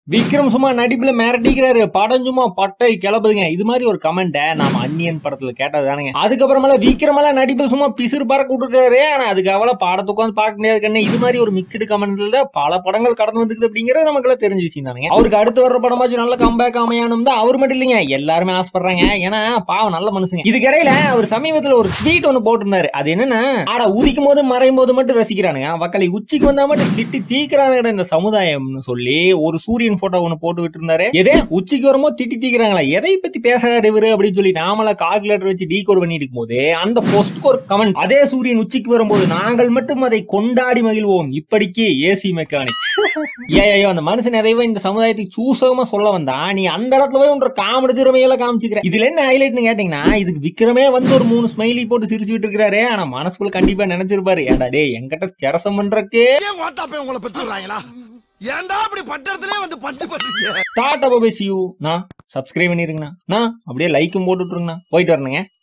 விக்ரம் சும்மா நடிப்புல மிரட்டிக்கிறாரு படம் சும்மா பட்டை கிளப்புதுங்க இது மாதிரி ஒரு கமெண்ட நாம அன்னியன் படத்துல கேட்டது தானுங்க அதுக்கப்புறமேல விக்ரமெல்லாம் நடிப்புல சும்மா பிசுறு பறக்க விட்டுருக்காரு ஆனா அதுக்கு அவள படத்தை உட்காந்து பார்க்க முடியாது கண்ணு இது மாதிரி ஒரு மிக்சடு கமெண்ட்ல பல படங்கள் கடந்து வந்துருக்குது அப்படிங்கறது நமக்கு எல்லாம் தெரிஞ்ச விஷயம் தானுங்க அவருக்கு அடுத்து வர்ற படமாச்சும் நல்ல கம்பேக் அமையானும் தான் அவர் மட்டும் இல்லைங்க எல்லாருமே ஆசைப்படுறாங்க ஏன்னா பாவம் நல்ல மனுஷங்க இதுக்கிடையில அவர் சமீபத்துல ஒரு ட்வீட் ஒன்னு போட்டிருந்தாரு அது என்னன்னா ஆட உதிக்கும் போது மறையும் போது மட்டும் ரசிக்கிறானுங்க வக்கலை உச்சிக்கு வந்தா மட்டும் திட்டி தீக்கிறானுங்க இந்த சமுதாயம்னு சொல்லி ஒரு சூரியன் போட்டோ ஒன்னு போட்டு விட்டு இருந்தாரு எதே உச்சிக்கு வரும்போது திட்டி தீக்கிறாங்களா எதை பத்தி பேசுறாரு இவரு அப்படின்னு சொல்லி நாமளா கால்குலேட்டர் வச்சு டீகோட் பண்ணிட்டு இருக்கும்போது அந்த போஸ்ட்க்கு ஒரு கமெண்ட் அதே சூரியன் உச்சிக்கு வரும்போது நாங்கள் மட்டும் அதை கொண்டாடி மகிழ்வோம் இப்படிக்கு ஏசி மெக்கானிக் ஏயோ அந்த மனுஷன் எதையோ இந்த சமுதாயத்துக்கு சூசகமா சொல்ல வந்தா நீ அந்த இடத்துல போய் ஒன்ற காமெடி திறமையெல்லாம் காமிச்சுக்கிற இதுல என்ன ஹைலைட்னு கேட்டீங்கன்னா இதுக்கு விக்ரமே வந்து ஒரு மூணு ஸ்மைலி போட்டு சிரிச்சுட்டு இருக்காரு ஆனா மனசுக்குள்ள கண்டிப்பா நினைச்சிருப்பாரு ஏடா டேய் என்கிட்ட சரசம் பண்றக்கு ஏன் ஓட்டாப்பே உங்களை பெற்றுறாங்களா ஏன்டா அப்படி பட்டத்திலே வந்து பஞ்சு பண்றீங்க டாட்டா பபை சியூ நான் சப்ஸ்கிரைப் பண்ணிருங்கண்ணா நான் அப்படியே லைக்கும் போட்டுட்டுருங்கண்ணா போயிட்டு வரணுங்க